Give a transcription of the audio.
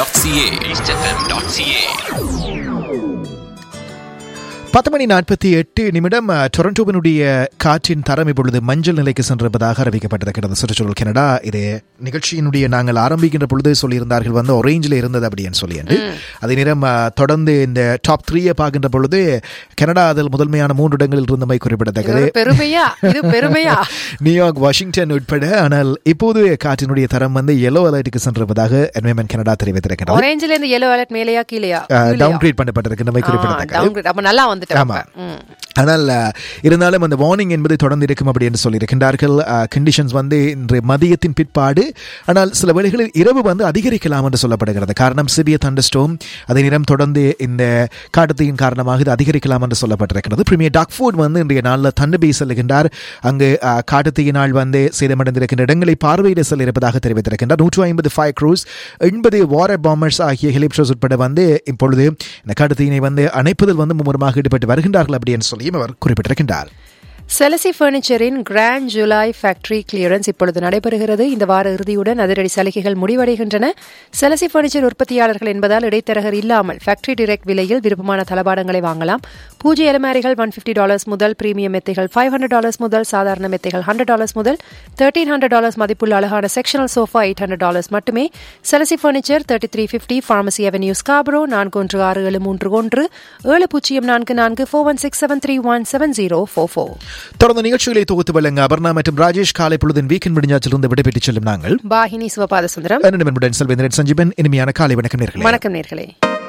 eastfm.ca. eastfm.ca. பத்து மணி நாற்பத்தி எட்டு நிமிடம் அஹ், டொரண்டோவினுடைய காற்றின் தரம் இப்பொழுது மஞ்சள் நிலைக்கு சென்றிருப்பதாக அறிவிக்கப்பட்டிருக்கிறது சுற்றுச்சூழல் கனடா இது நிகழ்ச்சியினுடைய நாங்கள் ஆரம்பிக்கின்ற பொழுது சொல்லியிருந்தார்கள் வந்து ஒரேஞ்சில் இருந்தது அப்படின்னு சொல்லி என்று அதே நேரம் அஹ், தொடர்ந்து இந்த டாப் த்ரீயை பார்க்கின்ற பொழுது கனடா அதில் முதன்மையான மூன்று இடங்களில் இருந்தமை குறிப்பிடத்தக்கது இது பெருமையா இது பெருமையா நியூயார்க் வாஷிங்டன் உட்பட ஆனால் இப்போது காற்றினுடைய தரம் வந்து எல்லோ அலர்ட்டுக்கு சென்றிருப்பதாக என்வைமெண்ட் கனடா தெரிவித்திருக்கிறது ஆரஞ்சுல இருந்து எல்லோ அலர்ட் மேலையா கீழையா டவுன் கிரேட் பண்ணப்பட்டிருக்கின்றமை குறிப்பிடத்தக்கது டவுன் அப்ப நல்லா வந்துட்டு ஆமா ஆனால் அஹ், இருந்தாலும் அந்த வார்னிங் என்பது தொடர்ந்து இருக்கும் அப்படி என்று சொல்லியிருக்கின்றார்கள் கண்டிஷன்ஸ் வந்து இன்று மதியத்தின் பிற்பாடு ஆனால் சில வேளைகளில் இரவு வந்து அதிகரிக்கலாம் என்று சொல்லப்படுகிறது காரணம் சிறிய தண்டஸ்டோம் அதே நேரம் தொடர்ந்து இந்த காட்டுத்தீயின் காரணமாக இது அதிகரிக்கலாம் என்று சொல்லப்பட்டிருக்கிறது பிரிமியர் டாக்ஃபோர்ட் வந்து இன்றைய நாளில் தண்டுபி செல்லுகின்றார் அங்கு அஹ், காட்டுத்தீயினால் வந்து சேதமடைந்திருக்கின்ற இடங்களை பார்வையிட செல்ல இருப்பதாக தெரிவித்திருக்கின்றார் நூற்று ஐம்பது ஃபைவ் க்ரூஸ் எண்பது வாரர் பாம்பர்ஸ் ஆகிய ஹெலிப்ஷோஸ் உட்பட வந்து இப்பொழுது இந்த காட்டுத்தீயினை வந்து அணைப்பதில் வந்து மும்முரமாக ஈடுபட்டு வருகின்றார்கள் அப்படின்னு சொல்லியும் அவர் குறிப்பிட்டிருக்கின்றார் செலசி பர்னிச்சரின் கிராண்ட் ஜூலை ஃபேக்டரி கிளியரன்ஸ் இப்பொழுது நடைபெறுகிறது இந்த வார இறுதியுடன் அதிரடி சலுகைகள் முடிவடைகின்றன செலசி பர்னிச்சர் உற்பத்தியாளர்கள் என்பதால் இடைத்தரகர் இல்லாமல் ஃபேக்டரி டிரெக்ட் விலையில் விருப்பமான தளபாடங்களை வாங்கலாம் பூஜை அலமாரிகள் ஒன் பிப்டி டாலர்ஸ் முதல் பிரீமியம் மெத்தைகள் ஃபைவ் ஹண்ட்ரட் டாலர்ஸ் முதல் சாதாரண மெத்தைகள் ஹண்ட்ரட் டாலர்ஸ் முதல் தேர்ட்டீன் ஹண்ட்ரட் டாலர்ஸ் மதிப்புள்ள அழகான sectional sofa eight hundred dollars மட்டுமே செலசி furniture thirty three fifty Pharmacy Avenue Scarborough நான்கு ஒன்று ஆறு ஏழு மூன்று ஒன்று ஏழு பூஜ்ஜியம் நான்கு நான்கு four one six seven three one seven zero four four தொடர்ந்து நிகழ்ச்சிகளை தொகுத்து வழங்க அபர்ணா மற்றும் ராஜேஷ் காலை பொழுதின் வீக்கெண்ட் முடிஞ்சாச்சிலிருந்து விடைபெற்றுச் செல்லும் நாங்கள் பாகினி சிவபாத சுந்தரம் என்னிடம் என்புடன் செல்வேந்திரன் சஞ்சீவன் இனிமையான காலை வணக்கம் நேர்களே வணக்கம் நேர்களே